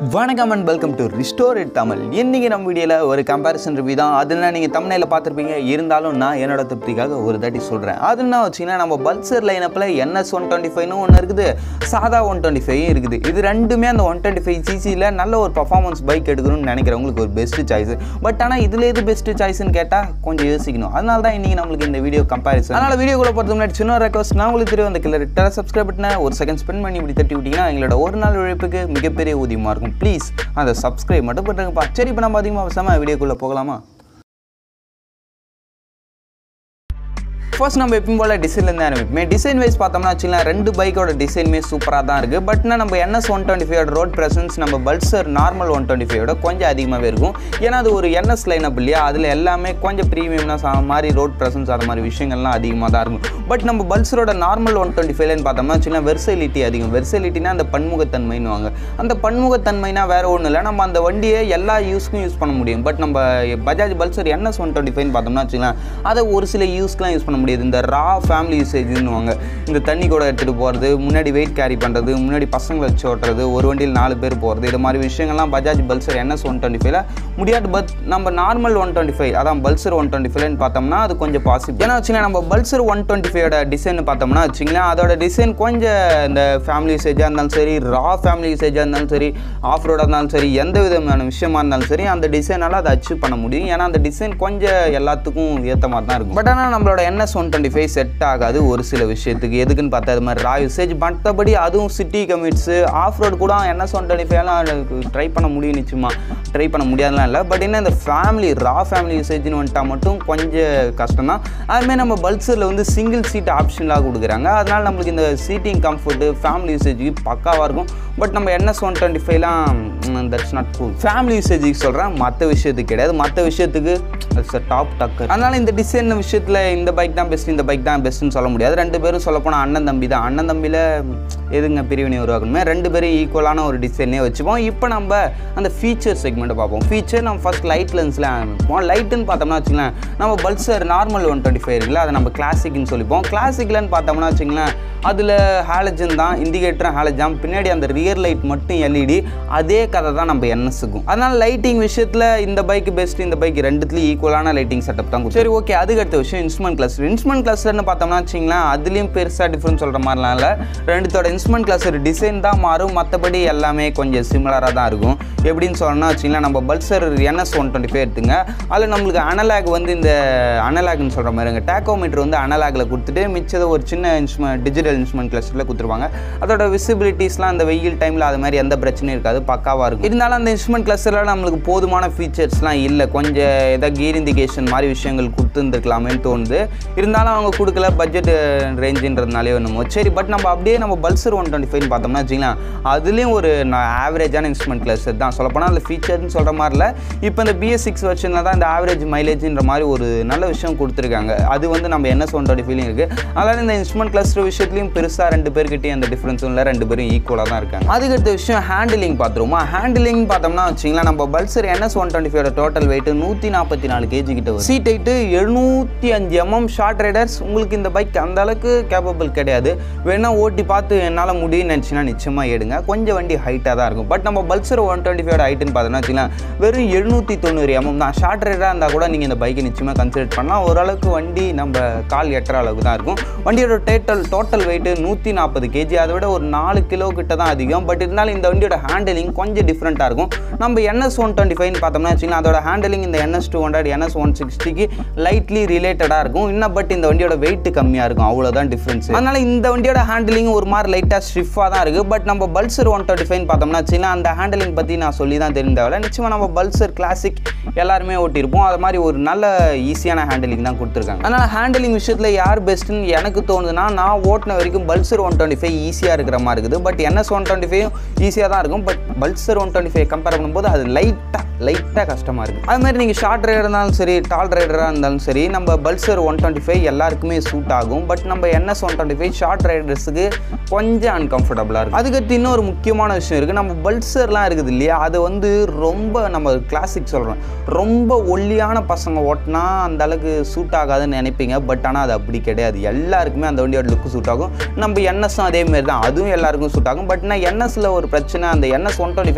வணக்கம் and welcome to restore it Tamil இன்னைக்கு நம்ம வீடியோவில் ஒரு கம்பேரிசன் ரிவ்யூ தான் அதில் நீங்கள் தமிழில் பார்த்துருப்பீங்க இருந்தாலும் நான் என்னோட திருப்திக்காக ஒரு தாட்டி சொல்கிறேன் அது என்ன வச்சிங்கன்னா நம்ம பல்சர் லைனப்பில் என்எஸ் ஒன் டுவெண்ட்டி ஃபைவ்னு ஒன்று இருக்குது சாதா ஒன் டுவெண்ட்டி ஃபைவ் இருக்குது இது ரெண்டுமே அந்த ஒன் டுவெண்ட்டி ஃபைவ் சிசியில் நல்ல ஒரு பர்ஃபார்மன்ஸ் பைக் எடுக்கணும்னு நினைக்கிறவங்களுக்கு ஒரு பெஸ்ட் சாய்ஸ் பட் ஆனால் இதில் எது பெஸ்ட் சாய்ஸ்னு கேட்டால் கொஞ்சம் யோசிக்கணும் அதனால தான் இன்றைக்கி நம்மளுக்கு இந்த வீடியோ கம்பேரிசன் அதனால் வீடியோக்குள்ள போகிறது முன்னாடி சின்ன ரெக்வஸ்ட் நான் உங்களுக்கு தெரியும் அந்த கிளர் டெல சப்ஸ்கிரைப் பண்ண ஒரு செகண்ட் ஸ்பெண்ட் பண்ணி இப்படி தட்டி விட்டிங்கன்னா எங்களோட ஒரு நாள் உழைப்புக்கு மிகப்பெரிய ஊதியமாக இருக்கும் ப்ளீஸ் அந்த சப்ஸ்கிரைப் மட்டும் பண்ணுறேங்கப்பா சரி இப்போ நம்ம அதிகமாக பேசாமல் வீடியோக்குள்ளே போகலாமா ஃபர்ஸ்ட் நம்ம எப்பயும் போல் டிசைன்லேருந்து ஆரம்பிப்போம் டிசைன் வைஸ் பார்த்தோம்னா வச்சுக்கலாம் ரெண்டு பைக்கோட டிசைனுமே சூப்பராக தான் இருக்குது பட்னா நம்ம NS one twenty five road presence நம்ம பல்சர் நார்மல் ஒன் டுவெண்ட்டி ஃபைவோட கொஞ்சம் அதிகமாகவே இருக்கும் ஏன்னா அது ஒரு என்எஸ் லைன் அப் இல்லையா அதில் எல்லாமே கொஞ்சம் ப்ரீமியம்னா மாதிரி ரோட் ப்ரெசன்ஸ் அது மாதிரி விஷயங்கள்லாம் அதிகமாக தான் இருக்கும் பட் நம்ம பல்சரோட நார்மல் ஒன் டுவெண்ட்டி ஃபைவ்லன்னு பார்த்தோம்னா வச்சுக்கலாம் வெர்சலிட்டி அதிகம் வெர்சலிட்டினா அந்த பன்முகத்தன்மைன்னு அந்த பன்முகத்தன்மைனா வேற ஒன்றும் இல்லை நம்ம அந்த வண்டியை எல்லா யூஸ்க்கும் யூஸ் பண்ண முடியும் பட் நம்ம Bajaj Pulsar NS one twenty ஃபைவ்னு பார்த்தோம்னா வச்சுக்கலாம் அதை ஒரு சில யூஸ்க்குலாம் யூஸ் பண்ண முடியாது இந்த ரா ஃபேமிலி யூசேஜ்னுவாங்க இந்த தண்ணி கூட எடுத்துகிட்டு போகிறது முன்னாடி வெயிட் கேரி பண்ணுறது முன்னாடி பசங்களை வச்சு ஓட்டுறது ஒரு வண்டியில் நாலு பேர் போகிறது இது மாதிரி விஷயங்கள்லாம் Bajaj Pulsar NS one twenty ஃபைவ்ல முடியாது பட் நம்ம நார்மல் ஒன் டுவெண்ட்டி ஃபைவ் அதான் பல்சர் ஒன் டுவெண்ட்டி ஃபைவ்னு பார்த்தோம்னா அது கொஞ்சம் பாசிபிள் ஏன்னா வச்சுக்கலாம் நம்ம பல்சர் ஒன் டுவெண்ட்டி ஃபைவோட டிசைன் பார்த்தோம்னா வச்சுங்களேன் அதோட டிசைன் கொஞ்சம் இந்த ஃபேமிலி யூசேஜாக இருந்தாலும் சரி ரா ஃபேமிலி யூசேஜாக இருந்தாலும் சரி ஆஃப் ரோடாக இருந்தாலும் சரி எந்த விதமான விஷயமா இருந்தாலும் சரி அந்த டிசைனால் அதை அச்சீவ் பண்ண முடியும் ஏன்னா அந்த டிசைன் கொஞ்சம் எல்லாத்துக்கும் ஏற்ற மாதிரி தான் இருக்கும் பட் ஆனால் நம்மளோட NS one twenty five set ஆகாது ஒரு சில விஷயத்துக்கு எதுக்குன்னு பார்த்தா அது மாதிரி ரா யூசேஜ் மற்றபடி அதுவும் சிட்டி கமிட்ஸு ஆஃப் ரோடு கூட என்எஸ் ஒன் டுவெண்ட்டி ஃபைவ்லாம் ட்ரை பண்ண முடியும் நிச்சயமா ட்ரை பண்ண முடியாதுலாம் இல்லை பட் என்ன இந்த ஃபேமிலி ரா ஃபேமிலி யூசேஜ்னு வந்துட்டால் மட்டும் கொஞ்சம் கஷ்டம் தான் அதுமாதிரி நம்ம பல்சரில் வந்து சிங்கிள் சீட் ஆப்ஷன்லாம் கொடுக்குறாங்க அதனால் நம்மளுக்கு இந்த சீட்டிங் கம்ஃபர்ட்டு ஃபேமிலி யூசேஜுக்கு பக்காவாக இருக்கும் பட் நம்ம என்எஸ் ஒன் டுவெண்ட்டி ஃபைவ்லாம் தட்ஸ் நாட் கூல் ஃபேமிலி யூசேஜுக்கு சொல்கிறேன் மற்ற விஷயத்துக்கு கிடையாது மற்ற விஷயத்துக்கு இட்ஸ் டாப் டக்கர் அதனால் இந்த டிசைன் விஷயத்தில் இந்த பைக் தான் பெஸ்ட் இந்த பைக் தான் பெஸ்ட்டுன்னு சொல்ல முடியாது ரெண்டு பேரும் சொல்லப்போனால் அண்ணன் தம்பி தான் அண்ணன் தம்பியில் எதுங்க பிரிவினை உருவாக்கணுமே ரெண்டு பேரும் ஈக்குவலான ஒரு டிசைனே வச்சுப்போம் இப்போ நம்ம அந்த ஃபீச்சர் செக்மெண்ட்டை பார்ப்போம் ஃபீச்சர் நம்ம ஃபஸ்ட் லைட் லென்ஸில் ஆரம்பிப்போம் லைட்டுன்னு பார்த்தோம்னா வச்சுங்களேன் நம்ம Pulsar normal one twenty five இருக்குல்ல அதை நம்ம கிளாசிக்னு சொல்லிப்போம் கிளாசிக்லன்னு பார்த்தோம்னா வச்சுங்களேன் அதில் ஹாலஜன் தான் இண்டிகேட்டரும் ஹாலஜாம் பின்னாடி அந்த ரியர் லைட் மட்டும் எல்இடி அதே கதை தான் நம்ம என்எஸ்ஸுக்கும் அதனால் லைட்டிங் விஷயத்தில் இந்த பைக் பெஸ்ட் இந்த பைக் ரெண்டுத்துலேயும் ஈக்குவலான லைட்டிங் செட்டப் தான் கொடுக்கும். சரி ஓகே அதுக்கு அடுத்த விஷயம் இன்ஸ்ட்ருமெண்ட் கிளஸ்டர் இன்ஸ்ட்ருமெண்ட் கிளஸ்டர்னு பார்த்தோம்னா வச்சிங்களேன் அதுலேயும் பெருசாக டிஃப்ரெண்ட் சொல்கிற மாதிரிலாம் இல்லை ரெண்டுத்தோட இன்ஸ்ட்ருமெண்ட் கிளஸ்டர் டிசைன் தான் மாறும் மற்றபடி எல்லாமே கொஞ்சம் சிமிலராக தான் இருக்கும் எப்படின்னு சொல்லணும்னா வச்சிங்களேன் நம்ம Pulsar NS one twenty five எடுத்துங்க அதில் நம்மளுக்கு அனலாக் வந்து இந்த அனலாக்னு சொல்கிற மாதிரிங்க டேக்கோமீட்டர் வந்து அனலாகில் கொடுத்துட்டு மிச்சதை ஒரு சின்ன இன்ஸ்ட்ருமெண்ட் டிஜிட்டல் இன்ஸ்ட்ருமெண்ட் கிளஸ்டரில் கொடுத்துருவாங்க அதோட விசிபிலிட்டிஸ்லாம் அந்த வெயில் டைமில் அது மாதிரி எந்த பிரச்சனையும் இருக்காது பக்காவாக இருக்கும் இருந்தாலும் அந்த இன்ஸ்ட்ருமெண்ட் கிளஸ்டரில் நம்மளுக்கு போதுமான ஃபீச்சர்ஸ்லாம் இல்லை கொஞ்சம் ஏதாவது கீர் இண்டிகேஷன் மாதிரி விஷயங்கள் கொடுத்துருந்துருக்கலாமேன்னு தோணுது இருந்தாலும் அவங்க கொடுக்கல பட்ஜெட் ரேஞ்சுன்றதுனாலே என்னமோ சரி பட் நம்ம அப்படியே நம்ம பல்சர் ஒன் டுவெண்ட்டி ஃபைவ் பார்த்தோம்னா வச்சுக்கலாம் அதுலேயும் ஒரு ஆவரேஜான இன்ஸ்ட்ருமெண்ட் கிளஸ்டர் தான் சொல்லப்போனால் அந்த ஃபீச்சர்னு சொல்கிற மாதிரி இல்லை இப்போ இந்த பிஎஸ் சிக்ஸ் வெர்ஷனில் தான் இந்த ஆவரேஜ் மைலேஜ்ன்ற மாதிரி ஒரு நல்ல விஷயம் கொடுத்துருக்காங்க அது வந்து நம்ம என்எஸ் ஒன் டுவெண்ட்டி ஃபீலிங் இருக்குது அதனால் இந்த இன்ஸ்ட்ருமெண்ட் கிளஸ்டர் விஷயத்துலையும் பெருசாக ரெண்டு பேர்கிட்டையும் அந்த டிஃப்ரென்ஸும் இல்லை ரெண்டு பேரும் ஈக்குவலாக தான் இருக்காங்க அதுக்கடுத்த விஷயம் ஹேண்டிலிங் பார்த்துருவோமா ஹேண்டிலிங் பார்த்தோம்னா வச்சிங்களா நம்ம Pulsar NS one twenty five total weight நூற்றி நாற்பத்தி நாலு கேஜி கிட்ட வரும் சீட் ஹைட்டு எழுநூற்றி அஞ்சு எம்எம் ஷார்ட் ரைடர்ஸ் உங்களுக்கு இந்த பைக் அந்த அளவுக்கு கேப்பபிள் கிடையாது வேணா ஓட்டி பார்த்து என்னால் முடியும்னு நினச்சினா நிச்சயமாக எடுங்க கொஞ்சம் வண்டி ஹைட்டாக தான் இருக்கும் பட் நம்ம பல்சர் ஒன் டுவெண்ட்டி ஃபைவ் ஹைட்டுன்னு பார்த்தோம்னா வச்சுக்கலாம் வெறும் எழுநூற்றி தொண்ணூறு எம்எம் தான் ஷார்ட் ரைடராக இருந்தால் கூட நீங்கள் இந்த பைக்கை நிச்சயமாக கன்சிடர் பண்ணலாம் ஓரளவுக்கு வண்டி நம்ம கால் எட்டுற அளவுக்கு தான் இருக்கும் வண்டியோட டேட்டல் டோட்டல் வெயிட்டு நூற்றி நாற்பது கேஜி அதை விட ஒரு நாலு கிலோ கிட்ட தான் அதிகம் பட் இருந்தாலும் இந்த வண்டியோட ஹேண்டிலிங் கொஞ்சம் டிஃப்ரெண்ட்டாக இருக்கும் நம்ம என்எஸ் ஒன் டுவெண்ட்டி ஃபைவ்னு பார்த்தோம்னா வச்சுக்கலாம் அதோட ஹேண்டிலிங் இந்த NS two hundred NS one சிக்ஸ்டிக்கு லைட்லி ரிலேட்டடாக இருக்கும் இன்னும் பட் இந்த வண்டியோட வெயிட் கம்மியாக இருக்கும் அவ்வளோதான் டிஃப்ரென்ஸ் அதனால் இந்த வண்டியோட ஹேண்டிலிங் ஒரு மாதிரி லைட்டாக ஸ்டிஃபாக தான் இருக்குது பட் நம்ம பல்சர் ஒன் டுவெண்ட்டி ஃபைவ் பார்த்தோம்னா வச்சுக்கலாம் அந்த ஹேண்டிலிங் பற்றி நான் சொல்லி தான் தெரிந்தவரை நிச்சயமாக நம்ம பல்சர் கிளாசிக் எல்லாருமே ஓட்டியிருப்போம் அது மாதிரி ஒரு நல்ல ஈஸியான ஹேண்டிலிங் தான் கொடுத்துருக்காங்க அதனால் ஹேண்டிலிங் விஷயத்தில் யார் பெஸ்ட்டுன்னு எனக்கு தோணுதுன்னா நான் ஓட்டின வரைக்கும் பல்சர் ஒன் டுவெண்ட்டி ஃபைவ் ஈஸியாக இருக்கிற மாதிரி இருக்குது but NS one twenty five ஈஸியாக தான் இருக்கும் but Pulsar one twenty five compare பண்ணும்போது அது லைட்டாக லைட்டாக கஷ்டமாக இருக்குது அது மாதிரி நீங்கள் ஷார்ட் ரைடர் இருந்தாலும் சரி டால் ரைடராக இருந்தாலும் சரி நம்ம பல்சர் ஒன் டுவெண்ட்டி ஃபைவ் எல்லாருக்குமே சூட் ஆகும் பட் நம்ம NS one twenty five short ரைடர்ஸுக்கு கொஞ்சம் அன்கம்ஃபர்டபுளாக இருக்கும் அதுக்கடுத்து இன்னொரு முக்கியமான விஷயம் இருக்குது நம்ம பல்சர்லாம் இருக்குது இல்லையா அது வந்து ரொம்ப நம்ம கிளாசிக் சொல்கிறோம் ரொம்ப ஒல்லியான பசங்க ஓட்டினா அந்த அளவுக்கு சூட் ஆகாதுன்னு நினைப்பீங்க பட் ஆனால் அது அப்படி கிடையாது எல்லாருக்குமே அந்த வண்டியோட லுக்கு சூட் ஆகும் நம்ம என்எஸும் அதே மாதிரி தான் அதுவும் எல்லாருக்கும் சூட் ஆகும் பட் நான் என்எஸ்ல ஒரு பிரச்சனை அந்த என்எஸ் ஒன் டுவெண்ட்டி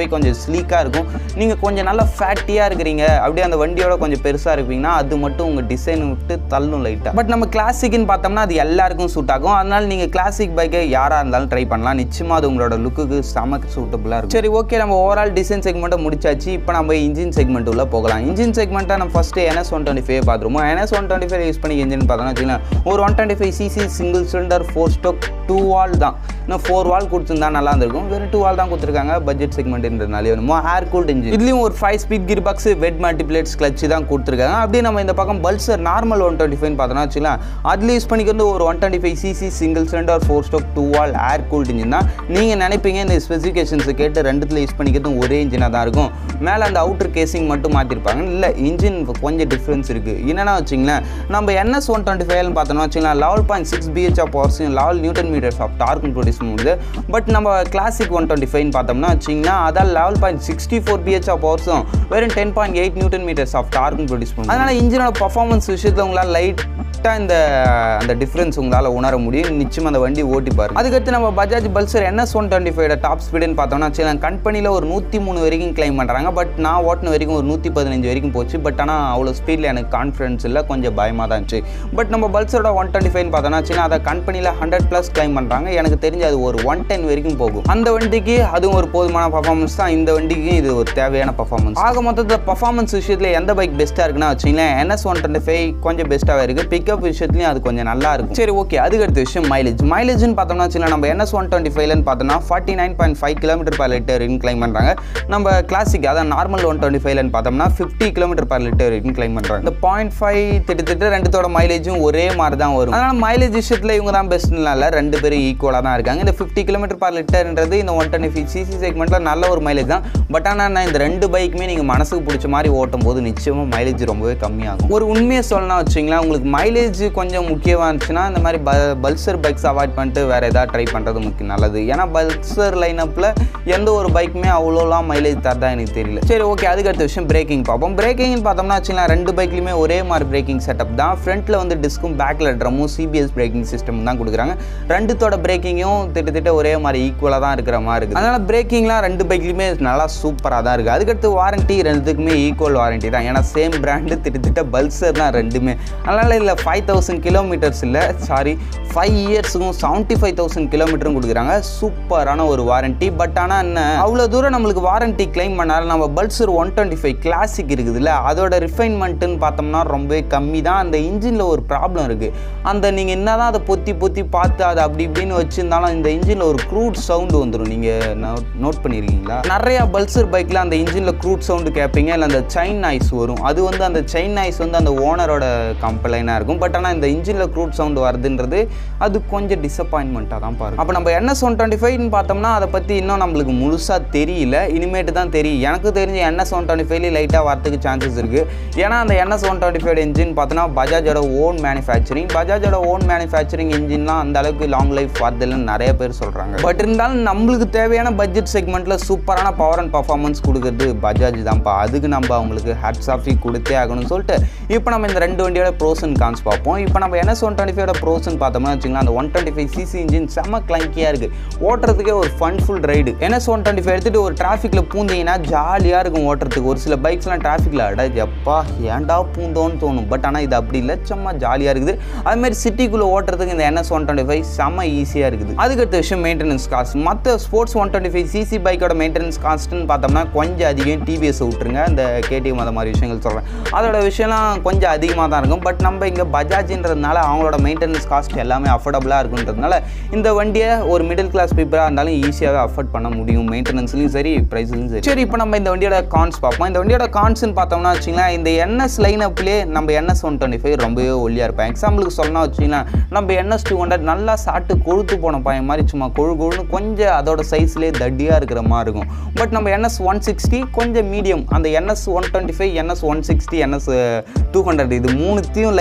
ஃபைவ் கொஞ்சம் ஸ்லீக்காக இருக்கும் நீங்கள் கொஞ்சம் நல்லா ஃபேட்டியாக இருக்கிறீங்க அப்படியே அந்த வண்டியோட கொஞ்சம் பெருசாக இருப்பீங்கன்னா அது மட்டும் உங்கள் டிசைன் விட்டு தள்ளும் லைட்டாக பட் நம்ம கிளாசிக்னு பார்த்தோம்னா அது எல்லாருக்கும் சூட் ஆகும் அதனால நீங்கள் கிளாசிக் பைக்கை யாராக இருந்தாலும் ட்ரை பண்ணலாம் நிச்சயமாக அது உங்களோட லுக்குக்கு செமக்கு சூட்டபுளாக இருக்கும் சரி ஓகே நம்ம ஓவரால் டிசைன் செக்மெண்ட்டை முடிச்சாச்சு இப்போ நம்ம இன்ஜின் செக்மெண்ட் உள்ள போகலாம் இன்ஜின் செக்மெண்ட்டை நம்ம first NS one twenty five பார்த்துருவோம் NS one twenty five use பண்ணி இன்ஜின் பார்த்தோம்னா வச்சுக்கலாம் ஒரு one twenty five CC single cylinder four stroke two valve தான் இன்னும் ஃபோர் வால் கொடுத்துருந்தா நல்லா இருந்திருக்கும் வெறும் டூ வால் தான் கொடுத்துருக்காங்க பட்ஜெட் செக்மெண்ட்ன்றதுனால வேணுமோ ஏர் கூல்ட் இன்ஜின் இதுலேயும் ஒரு five speed gear box wet multiplates clutch தான் கொடுத்துருக்காங்க அப்படியே நம்ம இந்த பக்கம் Pulsar normal one twenty five பார்த்தோம்னா வச்சுக்கலாம் அதில் யூஸ் பண்ணிக்கிறது ஒரு one twenty five CC single cylinder four stroke two valve air cooled engine தான் நீங்கள் நினைப்பீங்க இந்த ஸ்பெசிஃபிகேஷன்ஸை கேட்டு ரெண்டுத்தில் யூஸ் பண்ணிக்கிறது ஒரே இன்ஜினாக தான் இருக்கும் மேலே அந்த அவுட்டர் கேசிங் மட்டும் மாற்றிருப்பாங்க இல்லை இன்ஜின் கொஞ்சம் டிஃப்ரென்ஸ் இருக்குது என்னென்னா வச்சிங்களேன் நம்ம என்எஸ் ஒன் டுவெண்ட்டி ஃபைவ்னு பார்த்தோம்னா வச்சுக்கலாம் level point six BHP of பவர்ஸும் லெவல் நியூட்டன் மீட்டர்ஸ் ஆஃப் டார்க்கும் ப்ரொடியூஸ் பண்ணுது பட் நம்ம கிளாசிக் ஒன் டுவெண்ட்டி ஃபைவ்னு பார்த்தோம்னா வச்சிங்கன்னா அதான் level point sixty four BHP of பவர்ஸும் வெறும் ten point eight newton metres of டார்க்கும் ப்ரொடியூஸ் பண்ணும் அதனால் இன்ஜினோட பர்ஃபார்மன்ஸ் விஷயத்தில் உங்களால் லைட்டாக இந்த அந்த டிஃப்ரென்ஸ் உங்களால் உணர முடியும் நிச்சயம் அந்த வண்டி ஓட்டி பாருங்க அதுக்கடுத்து நம்ம Bajaj Pulsar NS one twenty five top ஸ்பீடுன்னு பார்த்தோம்னா வச்சுக்கலாம் கம்பெனியில் ஒரு நூற்றி மூணு வரைக்கும் கிளைம் பண்ணுறாங்க பட் நான் ஓட்டின வரைக்கும் ஒரு நூற்றி பதினஞ்சு வரைக்கும் போச்சு பட் ஆனால் அவ்வளோ ஸ்பீடில் எனக்கு கான்ஃபிடன்ஸ் இல்லை கொஞ்சம் பயமாக தான் இருந்துச்சு பட் நம்ம பல்சரோட ஒன் டுவெண்ட்டி ஃபைவ் பார்த்தோம்னா வச்சுன்னா அதை கம்பெனியில் ஹண்ட்ரட் ப்ளஸ் கிளைம் பண்ணுறாங்க எனக்கு தெரிஞ்சு அது ஒரு ஒன் டென் வரைக்கும் போகும் அந்த வண்டிக்கு அதுவும் ஒரு போதுமான பர்ஃபார்மன்ஸ் தான் இந்த வண்டிக்கு இது ஒரு தேவையான பர்ஃபார்மன்ஸ் ஆக மொத்தத்தில் பர்ஃபார்மன்ஸ் விஷயத்தில் எந்த பைக் பெஸ்ட்டாக இருக்குன்னா வச்சுங்களேன் என்எஸ் ஒன் டுவெண்ட்டி ஃபைவ் கொஞ்சம் பெஸ்ட்டாகவே இருக்குது பிக்கப் விஷயத்துலையும் அது கொஞ்சம் நல்லா இருக்கும் சரி ஓகே அதுக்கு அடுத்த விஷயம் மைலேஜ் மைலேஜ்னு பார்த்தோம்னா வச்சுக்கலாம் நம்ம என்எஸ் ஒன் டுவெண்ட்டி ஃபைவ்லன்னு பார்த்தோம்னா forty nine point five kilometre per litre claim பண்ணுறாங்க நம்ம கிளாசிக் அதான் நார்மல் ஒன் டுவெண்ட்டி ஃபைவ்லன்னு பார்த்தோம்னா fifty kilometre per litre claim பண்ணுறாங்க இந்த பாயிண்ட் ஃபைவ் திட்டத்தட்ட ரெண்டுத்தோட மைலேஜும் ஒரே மாதிரி தான் வரும் அதனால் மைலேஜ் விஷயத்தில் இவங்க தான் பெஸ்ட்லாம் இல்லை ரெண்டு பேரும் ஈக்குவலாக தான் இருக்காங்க இந்த ஃபிஃப்டி கிலோமீட்டர் பர் லிட்டர்ன்றது இந்த ஒன் டுவெண்ட்டி ஃபைவ் சிசி செக்மெண்ட்டில் நல்ல ஒரு மைலேஜ் தான் பட் ஆனால் நான் இந்த ரெண்டு பைக்குமே நீங்கள் மனசுக்கு பிடிச்ச மாதிரி ஓட்டும் போது நிச்சயமாக மைலேஜ் ரொம்பவே கம்மியாகும் ஒரு உண்மையை சொல்லணும் வச்சிங்களேன் உங்களுக்கு மைலேஜ் கொஞ்சம் முக்கியமாக இருந்துச்சுன்னா இந்த மாதிரி ப பல்சர் பைக்ஸ் அவாய்ட் பண்ணிட்டு வேறு எதாவது ட்ரை பண்ணுறது முக்கியம் நல்லது ஏன்னா பல்சர் லைனப்பில் எந்த ஒரு பைக்குமே அவ்வளோலாம் மைலேஜ் தரதா எனக்கு தெரியல சரி ஓகே அதுக்கு அடுத்த விஷயம் பிரேக்கிங் பார்ப்போம் பிரேக்கிங்னு பார்த்தோம்னா வச்சுக்கலாம் ரெண்டு பைக்லையுமே ஒரே மாதிரி பிரேக்கிங் செட்டப் தான் ஃப்ரண்ட்டில் வந்து டிஸ்க்கும் பேக்கில் ட்ரம்மும் சிபிஎஸ் பிரேக்கிங் சிஸ்டம் தான் கொடுக்குறாங்க ரெண்டுத்தோட பிரேக்கிங்கும் திட்டத்தட்ட ஒரே மாதிரி ஈக்குவலாக தான் இருக்கிற மாதிரி இருக்குது அதனால் பிரேக்கிங்லாம் ரெண்டு பைக்லையுமே நல்லா சூப்பராக தான் இருக்குது அதுக்கடுத்து வாரண்ட்டி ரெண்டுத்துக்குமே ஈக்குவல் வாரண்ட்டி தான் ஏன்னா சேம் பிராண்டு திட்டத்தட்ட பல்சர் தான் ரெண்டுமே அதனால் இல்லை ஃபைவ் தௌசண்ட் கிலோமீட்டர்ஸ் இல்லை சாரி ஃபைவ் இயர்ஸுக்கும் செவன்ட்டி ஃபைவ் தௌசண்ட் கிலோமீட்டரும் கொடுக்குறாங்க சூப்பரான ஒரு வாரண்ட்டி பட் ஆனால் என்ன அவ்வளோ தூரம் நம்மளுக்கு வாரண்ட்டி கிளைம் பண்ணாலும் நம்ம Pulsar one twenty five classic இருக்குதுல்ல அதோட ரிஃபைன்மெண்ட்டுன்னு பார்த்தோம்னா ரொம்பவே கம்மி தான் அந்த இன்ஜினில் ஒரு ப்ராப்ளம் இருக்குது அந்த நீங்கள் என்ன தான் அதை பொத்தி பொத்தி பார்த்து அதை அப்படி இப்படின்னு வச்சுருந்தாலும் இந்த இன்ஜினில் ஒரு க்ரூட் சவுண்டு வந்துடும் நீங்கள் நோட் பண்ணியிருக்கீங்களா நிறையா பல்சர் பைக்கில் அந்த இன்ஜினில் க்ரூட் சவுண்டு கேட்பீங்க இல்லை அந்த செயின் நாய்ஸ் வரும் அது வந்து அந்த செயின் நாய்ஸ் வந்து அந்த ஓனரோட கம்ப்ளைனாக இருக்கும் பட் ஆனால் இந்த இன்ஜினில் க்ரூட் சவுண்டு வருதுன்றது அது கொஞ்சம் டிசப்பாயின்மெண்ட்டாக தான் பாருங்க அப்போ நம்ம என்எஸ் ஒன் டுவெண்ட்டி ஃபைவ்னு பார்த்தோம்னா அதை பற்றி இன்னும் நம்மளுக்கு முழுசாக தெரியல இனிமேட்டு தான் தெரியும் எனக்கு தெரிஞ்ச என்எஸ் ஒன் டுவெண்ட்டி ஃபைவ்ல லைட்டாக வரதுக்கு சான்சஸ் இருக்குது ஏன்னா அந்த NS one twenty five engine பார்த்தோன்னா பஜாஜோட ஓன் மேனுஃபேக்சரிங் பஜாஜோட ஓன் மேனுஃபேக்சரிங் இன்ஜின்லாம் அந்த அளவுக்கு லாங் லைஃப் வரதில்லைன்னு நிறைய பேர் சொல்கிறாங்க பட் இருந்தாலும் நம்மளுக்கு தேவையான பட்ஜெட் செக்மெண்ட்டில் சூப்பரான பவர் அண்ட் பர்ஃபார்மன்ஸ் கொடுக்குறது பஜாஜ் தான்ப்பா அதுக்கு நம்ம அவங்களுக்கு ஹேட்ஸ் ஆஃப் கொடுத்தே ஆகணும்னு சொல்லிட்டு இப்போ நம்ம இந்த ரெண்டு வண்டியோட ப்ரோஸ் அண்ட் கான்ஸ் பார்ப்போம் இப்போ நம்ம என்எஸ் ஒன் டுவெண்ட்டி ஃபைவோட ப்ரோஸ்ன்னு பார்த்தோம்னா வச்சுக்கலாம் அந்த one twenty five CC engine செம்ம கிளங்கியாக இருக்குது ஓட்டுறதுக்கே ஒரு funful ride NS one twenty five எடுத்துகிட்டு ஒரு டிராஃபிக்கில் பூந்தீங்கன்னா ஜாலியாக இருக்கும் ஓட்டுறதுக்கு ஒரு சில பைக்ஸ்லாம் டிராஃபிக்கில் அட எப்பா ஏன்டா பூந்தோன்னு தோணும் பட் ஆனால் இது அப்படி இல்லை சும்மா ஜாலியாக இருக்குது அதுமாதிரி சிட்டிக்குள்ளே ஓட்டுறதுக்கு இந்த என்எஸ் ஒன் டுவெண்ட்டி ஃபைவ் செம்ம ஈஸியாக இருக்குது அதுக்கடுத்த விஷயம் மெயின்டெனன்ஸ் காஸ்ட் மற்ற sports one twenty five CC பைக்கோட மெயின்டெனன்ஸ் காஸ்ட்னு பார்த்தோம்னா கொஞ்சம் அதிகம் டிவிஎஸ் விட்டுருங்க இந்த கேடிஎம் அந்த மாதிரி விஷயங்கள் சொல்கிறேன் அதோட விஷயம்லாம் கொஞ்சம் அதிகமாக தான் இருக்கும் பட் நம்ம இங்கே பஜாஜ்ன்றதுனால அவங்களோட மெயின்டெனன்ஸ் காஸ்ட் எல்லாமே அஃபோர்டபுளாக இருக்குன்றதுனால இந்த வண்டியை ஒரு மிடில் கிளாஸ் பீப்புளாக இருந்தாலும் ஈஸியாகவே அஃபோர்ட் பண்ண முடியும் மெயின்டெனன்ஸ்லையும் சரி ப்ரைஸ்லையும் சரி சரி இப்போ நம்ம இந்த வண்டியோட கான்ஸ் பார்ப்போம் இந்த வண்டியோட கான்ஸ்னு பார்த்தோம்னா வச்சிங்களேன் இந்த என்எஸ் லைனப்லேயே நம்ம என்எஸ் ஒன் டுவெண்ட்டி ஃபைவ் ரொம்பவே ஒல்லியாக இருப்பேன் எக்ஸாம்பிளுக்கு சொல்லணும் வச்சிங்களேன் நம்ம என்எஸ் டூ ஹண்ட்ரட் நல்லா சாப்பிட்டு கொழுத்து போன பையன் மாதிரி சும்மா கொழு கொழுன்னு கொஞ்சம் அதோட சைஸ்லேயே தட்டியாக இருக்கிற மாதிரி இருக்கும் பட் நம்ம என்எஸ் ஒன் சிக்ஸ்டி கொஞ்சம் மீடியம் அந்த NS one twenty five NS one sixty NS two hundred இது மூணுத்தையும் லைனாக நிற்க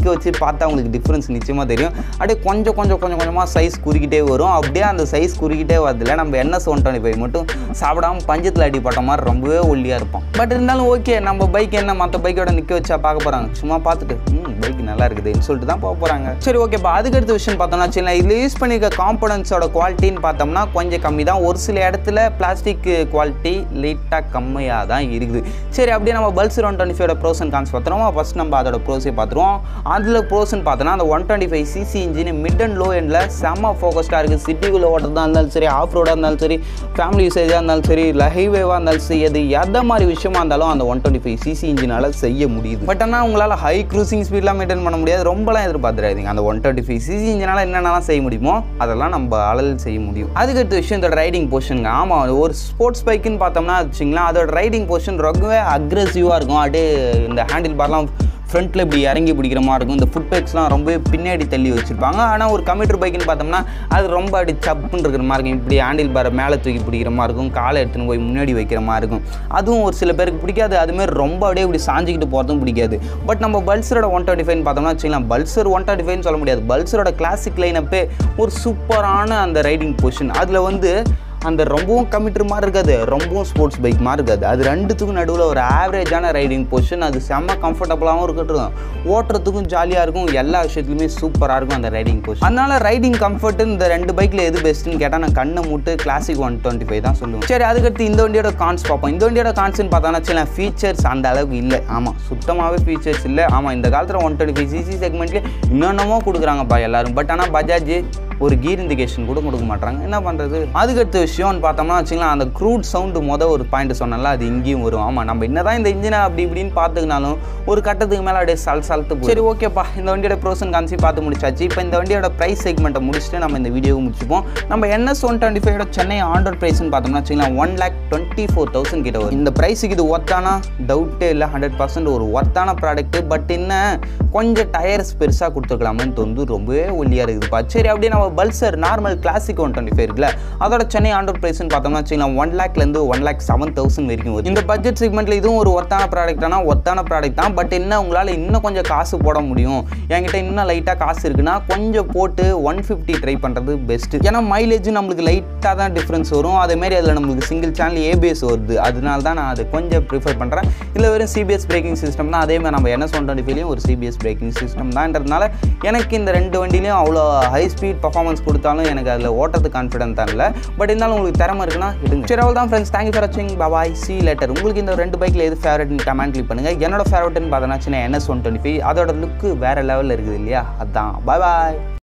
நிற்க வச்சு பார்த்தா உங்களுக்கு டிஃப்ரென்ஸ் நிச்சயமாக தெரியும் அப்படியே கொஞ்சம் கொஞ்சம் கொஞ்சம் கொஞ்சமாக சைஸ் குறுக்கிட்டே வரும் அப்படியே அந்த சைஸ் குறுக்கிட்டே வரதில்ல நம்ம என்எஸ் ஒன் டுவெண்ட்டி ஃபைவ் மட்டும் சாப்பிடாம பஞ்சத்தில் அடிப்பட்ட மாதிரி ரொம்பவே ஒல்லியாக இருப்போம் பட் இருந்தாலும் ஓகே நம்ம பைக் என்ன மற்ற பைக்கோட நிற்க வச்சா பார்க்க போகிறாங்க சும்மா பார்த்துட்டு ம் பைக் நல்லா இருக்குதுன்னு சொல்லிட்டு தான் போக போகிறாங்க சரி ஓகேப்பா அதுக்கடுத்த விஷயம் பார்த்தோம்னா சின்ன இதில் யூஸ் பண்ணியிருக்க காம்பனன்ஸோட குவாலிட்டின்னு பார்த்தோம்னா கொஞ்சம் கம்மி தான் ஒரு சில இடத்துல பிளாஸ்டிக் குவாலிட்டி லைட்டாக கம்மியாக தான் இருக்குது சரி அப்படியே நம்ம Pulsar one twenty five pros and cons பார்த்துருவோம் ஃபஸ்ட் நம்ம அதோட ப்ரோஸே பார்த்துருவோம் அதில் ப்ரோஸ்ன்னு பார்த்தோன்னா அந்த one twenty five CC engine mid and low எண்டில் செம்ம ஃபோக்கஸ்டாக இருக்குது சிட்டிக்குள்ளே ஓட்டுறதா இருந்தாலும் சரி ஆஃப் ரோடாக இருந்தாலும் சரி ஃபேமிலி யூசேஜாக இருந்தாலும் சரி இல்லை ஹைவேவாக இருந்தாலும் சரி எது எந்த மாதிரி விஷயமா இருந்தாலும் அந்த ஒன் டுவெண்ட்டி ஃபைவ் சிசி இன்ஜினால் செய்ய முடியுது பட் ஆனால் உங்களால் ஹை க்ரூசிங் ஸ்பீட்லாம் மெயின்டைன் பண்ண முடியாது ரொம்பலாம் எதிர்பார்த்துறாதீங்க அந்த ஒன் டுவெண்ட்டி ஃபைவ் சிசி இன்ஜினால் என்னென்னலாம் செய்ய முடியுமோ அதெல்லாம் நம்ம அளல் செய்ய முடியும் அதுக்கடுத்த விஷயம் இதோட ரைடிங் போர்ஷனுங்க ஆமாம் ஒரு ஸ்போர்ட்ஸ் பைக்குன்னு பார்த்தோம்னா வச்சுங்களேன் அதோட ரைடிங் போர்ஷன் ரொம்பவே அக்ரெசிவாக இருக்கும் அப்படியே இந்த ஹேண்டில் பார்லாம் ஃப்ரண்ட்டில் இப்படி இறங்கி பிடிக்கிற மாதிரி இருக்கும் இந்த ஃபுட் பேக்ஸ்லாம் ரொம்ப பின்னாடி தள்ளி வச்சுருப்பாங்க ஆனால் ஒரு கம்ப்யூட்டர் பைக்குன்னு பார்த்தோம்னா அது ரொம்ப அப்படி சப்புன்னு இருக்கிற மாதிரி இருக்கும் இப்படி ஹேண்டில் பாரை மேலே தூக்கி பிடிக்கிற மாதிரி இருக்கும் காலை எடுத்துன்னு போய் முன்னாடி வைக்கிற மாதிரி இருக்கும் அதுவும் ஒரு சில பேருக்கு பிடிக்காது அதுமாரி ரொம்ப அப்படியே இப்படி சாஞ்சிக்கிட்டு போகிறதும் பிடிக்காது பட் நம்ம பல்சரோட ஒன் டுவெண்ட்டி ஃபைவ் பார்த்தோம்னா வச்சுக்கலாம் பல்சர் ஒன் டுவெண்ட்டி ஃபைவ்னு சொல்ல முடியாது பல்சரோட கிளாசிக் லைனப்பே ஒரு சூப்பரான அந்த ரைடிங் பொசிஷன் அதில் வந்து அந்த ரொம்பவும் கம்மிட்டர் மாதிரி இருக்காது ரொம்பவும் ஸ்போர்ட்ஸ் பைக் மாதிரி இருக்காது அது ரெண்டுத்துக்கும் நடுவில் ஒரு ஆவரேஜான ரைடிங் பொசிஷன் அது செம்ம கம்ஃபர்டபுளாகவும் இருக்கட்டும் ஓட்டுறதுக்கும் ஜாலியாக இருக்கும் எல்லா விஷயத்துலையுமே சூப்பராக இருக்கும் அந்த ரைடிங் பொசிஷன் அதனால ரைடிங் கம்ஃபர்ட் இந்த ரெண்டு பைக்கில் எது பெஸ்ட்டுன்னு கேட்டால் நான் கண்ணை மூட்டு கிளாசிக் ஒன் டுவெண்ட்டி ஃபைவ் தான் சொல்லுவேன் சரி அதுக்கடுத்து இந்த வண்டியோட கான்ஸ் பார்ப்போம் இந்த வண்டியோட கான்ஸ்னு பார்த்தோன்னா வச்சுக்கலாம் ஃபீச்சர்ஸ் அந்த அளவுக்கு இல்லை ஆமாம் சுத்தமாகவே ஃபீச்சர்ஸ் இல்லை ஆமாம் இந்த காலத்தில் ஒன் டுவெண்ட்டி ஃபைவ் சிசி செக்மெண்ட்லேயே இன்னொன்னமோ கொடுக்குறாங்கப்பா எல்லாரும் பட் ஆனால் பஜாஜ் ஒரு கீர் இண்டிகேஷன் கூட கொடுக்க மாட்டாங்க என்ன பண்ணுறது அதுக்கடுத்த விஷயம்னு பார்த்தோம்னா வச்சுக்கலாம் அந்த க்ரூட் சவுண்டு மொதல் ஒரு பாயிண்ட் சொன்னால அது இங்கேயும் வரும் ஆமாம் நம்ம என்னதான் இந்த இன்ஜினை அப்படி இப்படின்னு பார்த்துக்கினாலும் ஒரு கட்டத்துக்கு மேலே அப்படியே சல் சலத்து போகும். சரி ஓகேப்பா இந்த வண்டியோட ப்ரோசன் கான்சி பார்த்து முடிச்சாச்சு இப்போ இந்த வண்டியோட ப்ரைஸ் செக்மெண்ட்டை முடிச்சுட்டு நம்ம இந்த வீடியோவை முடிச்சுப்போம் நம்ம என்எஸ் ஒன் டுவெண்ட்டி ஃபைவோட சென்னை ஆண்டர் ப்ரைஸ்னு பார்த்தோம்னா வச்சுக்கலாம் one lakh twenty four thousand கிட்ட வரும் இந்த ப்ரைஸுக்கு இது ஒர்த்தானா டவுட்டே இல்லை ஹண்ட்ரட் பர்சன்ட் ஒரு ஒர்த்தான ப்ராடக்ட் பட் என்ன கொஞ்சம் டயர்ஸ் பெருசாக கொடுத்துருக்கலாமேன்னு தோந்து ரொம்பவே ஒல்லியாக இருக்குதுப்பா சரி அப்படியே நம்ம Pulsar normal classic one twenty five இருக்குல்ல அதோட சென்னை ஆண்டர் ப்ரைஸ்னு பார்த்தோம்னா வச்சுக்கலாம் ஒன் லேக்லேருந்து ஒன் லேக் செவன் தௌசண்ட் வரைக்கும் வரும் இந்த பட்ஜெட் செக்மெண்ட்டில் இதுவும் ஒரு ஒர்த்தான ப்ராடக்டானா ஒர்த்தான ப்ராடக்ட் தான் பட் என்ன உங்களால் இன்னும் கொஞ்சம் காசு போட முடியும் என்கிட்ட இன்னும் லைட்டாக காசு இருக்குன்னா கொஞ்சம் போட்டு ஒன் ஃபிஃப்டி ட்ரை பண்ணுறது பெஸ்ட்டு ஏன்னா மைலேஜ் நம்மளுக்கு லைட்டாக தான் டிஃப்ரென்ஸ் வரும் அதேமாரி அதில் நம்மளுக்கு சிங்கிள் சேனல் ஏபிஎஸ் வருது அதனால தான் நான் அதை கொஞ்சம் ப்ரிஃபர் பண்ணுறேன் இல்லை வெறும் சிபிஎஸ் பிரேக்கிங் சிஸ்டம் தான் அதேமாதிரி நம்ம என்ன ஒன் டுவெண்ட்டி ஃபைவ்லையும் ஒரு சிபிஎஸ் பிரேக்கிங் சிஸ்டம் தான்றதுனால எனக்கு இந்த ரெண்டு வண்டிலையும் அவ்வளோ ஹை ஸ்பீட் பர்ஃபார்மன்ஸ் கொடுத்தாலும் எனக்கு அதில் ஓட்டுறது கான்ஃபிடென்ட் தான் இல்லை பட் இருந்தாலும் உங்களுக்கு திறமை இருக்குன்னா எடுங்க சரி அவ்வளோ தான் ஃப்ரெண்ட்ஸ் தேங்க்யூ ஃபார் வாட்சிங் பாய் சி லெட்டர் உங்களுக்கு இந்த ரெண்டு பைக்கில் எது ஃபேவரட்னு கமெண்ட் கிளிக் பண்ணுங்கள் என்னோட ஃபேவரட்னு பார்த்தோன்னா சின்ன என்எஸ் ஒன் டுவெண்ட்டி ஃபைவ் அதோட லுக்கு வேறு லெவலில் இருக்குது இல்லையா அதான் பாய் பாய்